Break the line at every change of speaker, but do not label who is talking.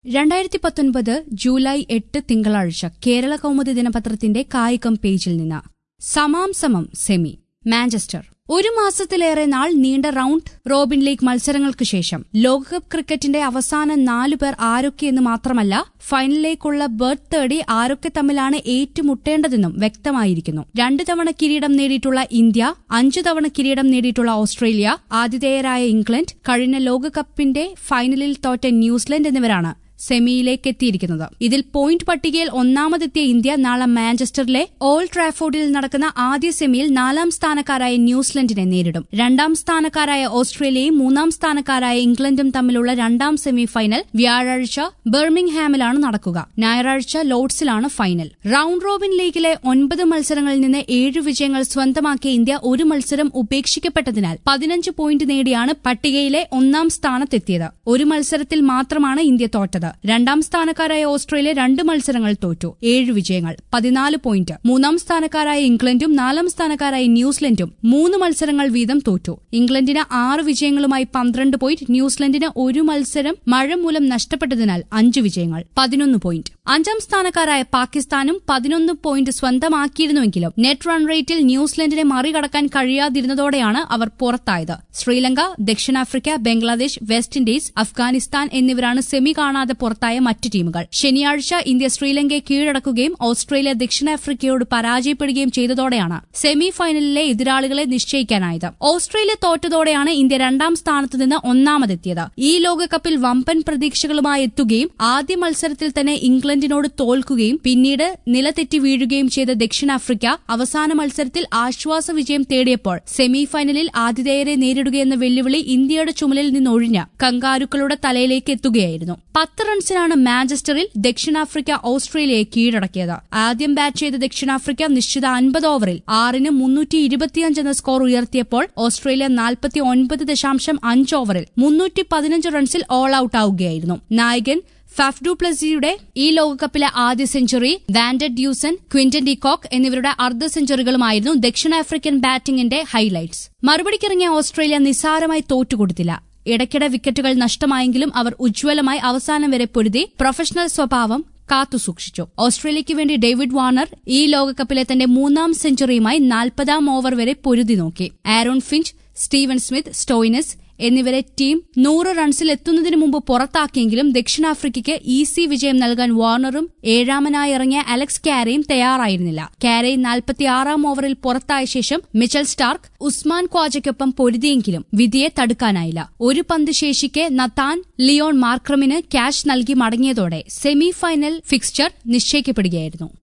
രണ്ടായിരത്തി പത്തൊൻപത് ജൂലൈ എട്ട് തിങ്കളാഴ്ച കേരള കൗമുദി ദിനപത്രത്തിന്റെ കായികം പേജിൽ നിന്ന് സമാം സമം സെമി മാഞ്ചസ്റ്റർ ഒരു മാസത്തിലേറെ നാൾ നീണ്ട റൌണ്ട് റോബിൻ ലീഗ് മത്സരങ്ങൾക്ക് ശേഷം ലോകകപ്പ് ക്രിക്കറ്റിന്റെ അവസാന നാലു പേർ ആരൊക്കെയെന്ന് മാത്രമല്ല ഫൈനലിലേക്കുള്ള ബർത്ത് തേടി ആരൊക്കെ തമ്മിലാണ് ഏറ്റുമുട്ടേണ്ടതെന്നും വ്യക്തമായിരിക്കുന്നു രണ്ടു തവണ കിരീടം നേടിയിട്ടുള്ള ഇന്ത്യ അഞ്ചു തവണ കിരീടം നേടിയിട്ടുള്ള ഓസ്ട്രേലിയ ആതിഥേയരായ ഇംഗ്ലണ്ട് കഴിഞ്ഞ ലോകകപ്പിന്റെ ഫൈനലിൽ തോറ്റ ന്യൂസിലൻഡ് എന്നിവരാണ് സെമിയിലേക്ക് എത്തിയിരിക്കുന്നത് ഇതിൽ പോയിന്റ് പട്ടികയിൽ ഒന്നാമതെത്തിയ ഇന്ത്യ നാളെ മാഞ്ചസ്റ്ററിലെ ഓൾഡ് ട്രാഫോർഡിൽ നടക്കുന്ന ആദ്യ സെമിയിൽ നാലാം സ്ഥാനക്കാരായ ന്യൂസിലൻഡിനെ നേരിടും രണ്ടാം സ്ഥാനക്കാരായ ഓസ്ട്രേലിയയും മൂന്നാം സ്ഥാനക്കാരായ ഇംഗ്ലണ്ടും തമ്മിലുള്ള രണ്ടാം സെമി ഫൈനൽ വ്യാഴാഴ്ച ബർമിംഗ്ഹാമിലാണ് നടക്കുക ഞായറാഴ്ച ലോർഡ്സിലാണ് ഫൈനൽ റൌണ്ട് റോബിൻ ലീഗിലെ ഒൻപത് മത്സരങ്ങളിൽ നിന്ന് ഏഴ് വിജയങ്ങൾ സ്വന്തമാക്കിയ ഇന്ത്യ ഒരു മത്സരം ഉപേക്ഷിക്കപ്പെട്ടതിനാൽ പതിനഞ്ച് പോയിന്റ് നേടിയാണ് പട്ടികയിലെ ഒന്നാം സ്ഥാനത്തെത്തിയത് ഒരു മത്സരത്തിൽ മാത്രമാണ് ഇന്ത്യ തോറ്റത് രണ്ടാം സ്ഥാനക്കാരായ ഓസ്ട്രേലിയ രണ്ട് മത്സരങ്ങൾ തോറ്റു ഏഴ് വിജയങ്ങൾ പതിനാല് പോയിന്റ് മൂന്നാം സ്ഥാനക്കാരായ ഇംഗ്ലണ്ടും നാലാം സ്ഥാനക്കാരായ ന്യൂസിലൻഡും മൂന്ന് മത്സരങ്ങൾ വീതം തോറ്റു ഇംഗ്ലണ്ടിന് ആറ് വിജയങ്ങളുമായി പന്ത്രണ്ട് പോയിന്റ് ന്യൂസിലൻഡിന് ഒരു മത്സരം മഴ മൂലം നഷ്ടപ്പെട്ടതിനാൽ അഞ്ച് വിജയങ്ങൾ പതിനൊന്ന് പോയിന്റ് അഞ്ചാം സ്ഥാനക്കാരായ പാകിസ്ഥാനും പതിനൊന്ന് പോയിന്റ് സ്വന്തമാക്കിയിരുന്നുവെങ്കിലും നെറ്റ് റൺ റേറ്റിൽ ന്യൂസിലൻഡിനെ മറികടക്കാൻ കഴിയാതിരുന്നതോടെയാണ് അവർ പുറത്തായത് ശ്രീലങ്ക ദക്ഷിണാഫ്രിക്ക ബംഗ്ലാദേശ് വെസ്റ്റ് ഇൻഡീസ് അഫ്ഗാനിസ്ഥാൻ എന്നിവരാണ് സെമി കാണാതെ പുറത്തായ മറ്റ് ടീമുകൾ ശനിയാഴ്ച ഇന്ത്യ ശ്രീലങ്കയെ കീഴടക്കുകയും ഓസ്ട്രേലിയ ദക്ഷിണാഫ്രിക്കയോട് പരാജയപ്പെടുകയും ചെയ്തതോടെയാണ് സെമി ഫൈനലിലെ എതിരാളികളെ നിശ്ചയിക്കാനായത് ഓസ്ട്രേലിയ തോറ്റതോടെയാണ് ഇന്ത്യ രണ്ടാം സ്ഥാനത്ത് നിന്ന് ഒന്നാമതെത്തിയത് ഈ ലോകകപ്പിൽ വമ്പൻ പ്രതീക്ഷകളുമായി എത്തുകയും ആദ്യ മത്സരത്തിൽ തന്നെ ഇംഗ്ലണ്ടിനോട് തോൽക്കുകയും പിന്നീട് നിലതെറ്റി വീഴുകയും ചെയ്ത ദക്ഷിണാഫ്രിക്ക അവസാന മത്സരത്തിൽ ആശ്വാസ വിജയം തേടിയപ്പോൾ സെമി ഫൈനലിൽ ആതിഥേയരെ നേരിടുകയെന്ന വെല്ലുവിളി ഇന്ത്യയുടെ ചുമലിൽ നിന്നൊഴിഞ്ഞ കങ്കാരുക്കളുടെ തലയിലേക്ക് എത്തുകയായിരുന്നു പത്ത് റൺസിനാണ് മാഞ്ചസ്റ്ററിൽ ദക്ഷിണാഫ്രിക്ക ഓസ്ട്രേലിയയെ കീഴടക്കിയത് ആദ്യം ബാറ്റ് ചെയ്ത ദക്ഷിണാഫ്രിക്ക നിശ്ചിത അൻപത് ഓവറിൽ ആറിന് മുന്നൂറ്റി ഇരുപത്തിയഞ്ച് എന്ന സ്കോർ ഉയർത്തിയപ്പോൾ ഓസ്ട്രേലിയ നാൽപ്പത്തി ഒൻപത് ദശാംശം അഞ്ച് ഓവറിൽ മുന്നൂറ്റി പതിനഞ്ച് റൺസിൽ ഓൾ ഔട്ട് ആവുകയായിരുന്നു നായകൻ ഫാഫ്ഡു പ്ലസിയുടെ ഈ ലോകകപ്പിലെ ആദ്യ century van der Dussen Quinton de Kock എന്നിവരുടെ അർദ്ധ സെഞ്ചുറികളുമായിരുന്നു ദക്ഷിണാഫ്രിക്കൻ ബാറ്റിംഗിന്റെ ഹൈലൈറ്റ്സ് മറുപടിക്കിറങ്ങിയ ഓസ്ട്രേലിയ നിസ്സാരമായി തോറ്റുകൊടുത്തില്ല ഇടയ്ക്കിടെ വിക്കറ്റുകൾ നഷ്ടമായെങ്കിലും അവർ ഉജ്ജ്വലമായി അവസാനം വരെ പൊരുതി പ്രൊഫഷണൽ സ്വഭാവം കാത്തുസൂക്ഷിച്ചു ഓസ്ട്രേലിയയ്ക്ക് വേണ്ടി ഡേവിഡ് വാർണർ ഈ ലോകകപ്പിലെ തന്റെ മൂന്നാം സെഞ്ചുറിയുമായി നാൽപ്പതാം ഓവർ വരെ പൊരുതി നോക്കി Aaron Finch Steven Smith Stoinis എന്നിവരെ ടീം നൂറ് റൺസിൽ എത്തുന്നതിനു മുമ്പ് പുറത്താക്കിയെങ്കിലും ദക്ഷിണാഫ്രിക്കയ്ക്ക് ഈസി വിജയം നൽകാൻ വാർണറും ഏഴാമനായി ഇറങ്ങിയ അലക്സ് കാരയും തയ്യാറായിരുന്നില്ല കാരെ നാൽപ്പത്തിയാറാം ഓവറിൽ പുറത്തായ ശേഷം മിച്ചൽ സ്റ്റാർക്ക് ഉസ്മാൻ ക്വാജയ്ക്കൊപ്പം പൊരുതിയെങ്കിലും വിധിയെ തടുക്കാനായില്ല ഒരു പന്ത് ശേഷിക്കെ നത്താൻ ലിയോൺ മാർക്രമിന് ക്യാഷ് നൽകി മടങ്ങിയതോടെ സെമി ഫൈനൽ ഫിക്സ്ചർ നിശ്ചയിക്കപ്പെടുകയായിരുന്നു